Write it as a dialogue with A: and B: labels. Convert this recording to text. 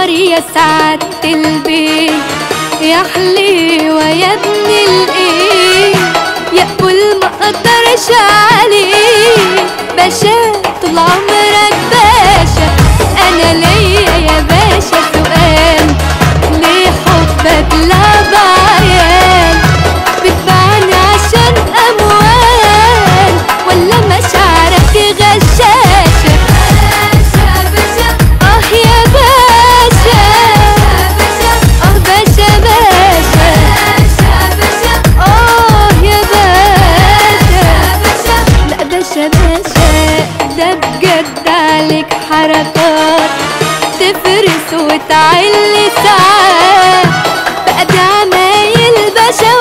A: قمر يا سعادة البيت يا حليوة يا ابن الايه يا قول ما اقدرش عليه باشا طول عمرك باشا انا ليا يا باشا سؤال ليه حبك لعب عيال بتبعني عشان اموال ولا مشاعرك غشاشة اه يا باشا اه باشا باشا اه يا باشا لا باشا باشا ده بجد عليك حركات تفرس وتعلي ساعات بقى دي عمايل باشا